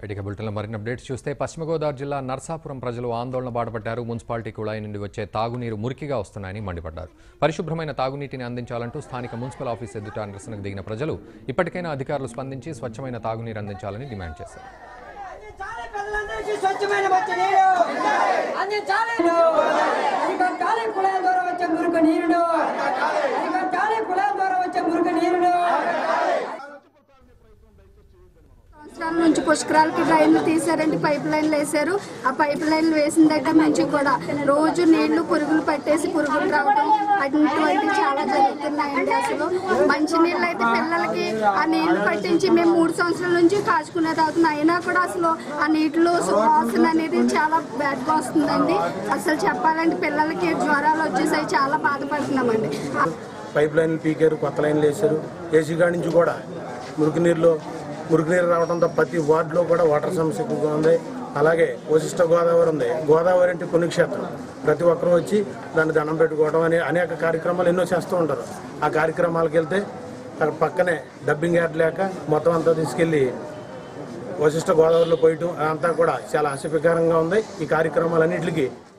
ఐటిక బులెటిన్లో మరిన్ని అప్డేట్స్ చూస్తే పశ్చిమ గోదావరి జిల్లా నర్సాపురం ప్రజలు ఆందోళన బాటపడ్డారు మున్సిపాలిటీ కుళాయి నుండి వచ్చే తాగునీరు మురికిగా వస్తున్నాయని మండిపడ్డారు పరిశుభ్రమైన తాగునీటిని అందించాలంటూ స్థానిక మున్సిపల్ ఆఫీస్ ఎదుట నిరసనకు దిగిన ప్రజలు ఇప్పటికైనా అధికారులు స్పందించి స్వచ్ఛమైన తాగునీరు అందించాలని డిమాండ్ చేశారు అందించాలి ప్రజలందరికీ స్వచ్ఛమైన మంచి నీరు అందించాలి అరికట్టాలి కుళాల ద్వారా వచ్చే మురుగు నీరును అరికట్టాలి కుళాల ద్వారా వచ్చే మురుగు నీరును సంవత్సరాల నుంచి పుష్కరాలకి డ్రైన్లు తీసారండి పైప్ లైన్లు వేశారు ఆ పైప్ లైన్లు వేసిన దగ్గర నుంచి కూడా రోజు నీళ్లు పురుగులు పట్టేసి పురుగులు రావడం అటువంటి చాలా జరుగుతున్నాయండి అసలు మంచి నీళ్ళు అయితే పిల్లలకి ఆ నీళ్లు పట్టించి మేము మూడు సంవత్సరాల నుంచి కాచుకునే తాగుతున్నాం అయినా కూడా అసలు ఆ నీటిలో వాసన అనేది చాలా బ్యాడ్గా వస్తుందండి అసలు చెప్పాలంటే పిల్లలకి జ్వరాలు వచ్చేసాయి చాలా బాధపడుతున్నామండి పైప్ లైన్లు పీకారు కొత్త లైన్లు వేశారు ఏసీ కాడి నుంచి కూడా మురికి నీరులో మురికి నీరు రావడంతో ప్రతి వార్డులో కూడా వాటర్ సమస్య ఎక్కువగా ఉంది అలాగే వశిష్ట గోదావరి ఉంది గోదావరి అంటే పుణ్యక్షేత్రం ప్రతి ఒక్కరూ వచ్చి దాన్ని దండం పెట్టుకోవడం అనే అనేక కార్యక్రమాలు ఎన్నో చేస్తూ ఉంటారు ఆ కార్యక్రమాలకు వెళ్తే అక్కడ పక్కనే డబ్బింగ్ యార్డ్ లేక మొత్తం అంతా తీసుకెళ్ళి వశిష్ట గోదావరిలో పోయటం అదంతా కూడా చాలా ఆసక్తికరంగా ఉంది ఈ కార్యక్రమాలన్నింటికి